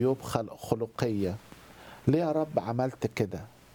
عيوب خلق خلقية ليه يا رب عملت كده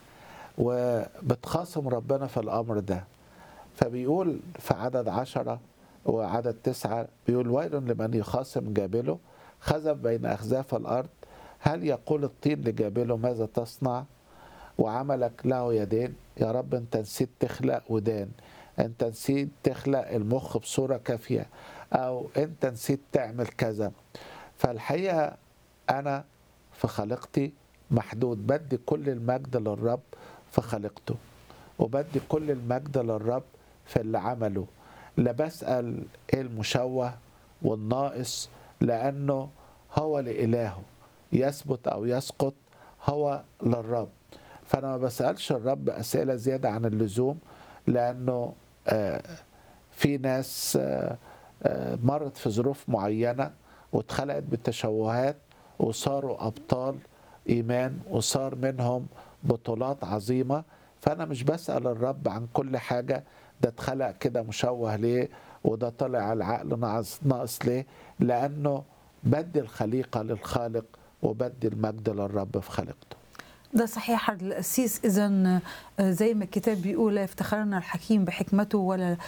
وبتخاصم ربنا في الأمر ده فبيقول في عدد عشرة وعدد تسعة بيقول ويل لمن يخاصم جابله خزف بين أخزاف الأرض هل يقول الطين لجابله ماذا تصنع وعملك له يدين يا رب انت نسيت تخلق ودان انت نسيت تخلق المخ بصورة كافية او انت نسيت تعمل كذا فالحقيقة انا في خليقتي محدود بدي كل المجد للرب في خليقته وبدي كل المجد للرب في اللي عمله لا بسأل ايه المشوه والناقص لأنه هو لإلهه يثبت أو يسقط هو للرب فأنا ما بسألش الرب أسئلة زيادة عن اللزوم لأنه آه في ناس آه آه مرت في ظروف معينة واتخلقت بالتشوهات وصاروا أبطال إيمان وصار منهم بطولات عظيمة فأنا مش بسأل الرب عن كل حاجة ده اتخلق كده مشوه ليه وده طلع العقل ناقص ناقص ليه لأنه بدي الخليقة للخالق وبدي المجد للرب في خليقته ده صحيح القسيس اذا زي ما الكتاب بيقول لا يفتخرنا الحكيم بحكمته ولا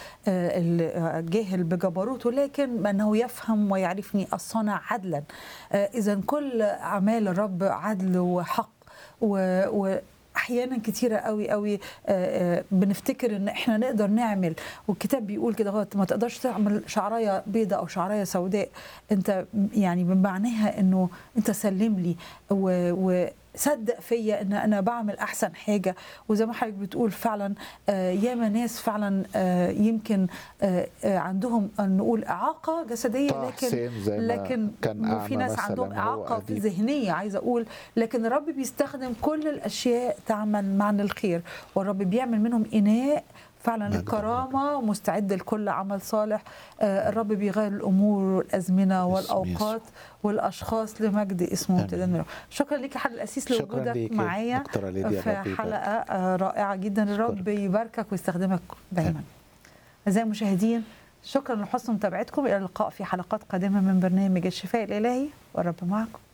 الجاهل بجبروته لكن انه يفهم ويعرفني الصانع عدلا اذا كل اعمال الرب عدل وحق و احيانا كتيره قوي قوي بنفتكر ان احنا نقدر نعمل والكتاب بيقول كده غلط ما تقدرش تعمل شعرايه بيضاء او شعرايه سوداء انت يعني بمعناها انه انت سلم لي و, و صدق فيا ان انا بعمل احسن حاجه وزي ما حضرتك بتقول فعلا ياما ناس فعلا يمكن عندهم نقول اعاقه جسديه لكن لكن في ناس عندهم اعاقه في ذهنيه عايزه اقول لكن الرب بيستخدم كل الاشياء تعمل معنا الخير والرب بيعمل منهم اناء فعلا الكرامة مستعد لكل عمل صالح الرب بيغير الأمور والأزمنة والأوقات والأشخاص لمجد اسمه وامتداد شكرا لك يا حضرة الأسيس لوجودك معايا في حلقة رائعة جدا الرب يباركك ويستخدمك دايما أعزائي المشاهدين شكرا لحسن متابعتكم إلى اللقاء في حلقات قادمة من برنامج الشفاء الإلهي والرب معكم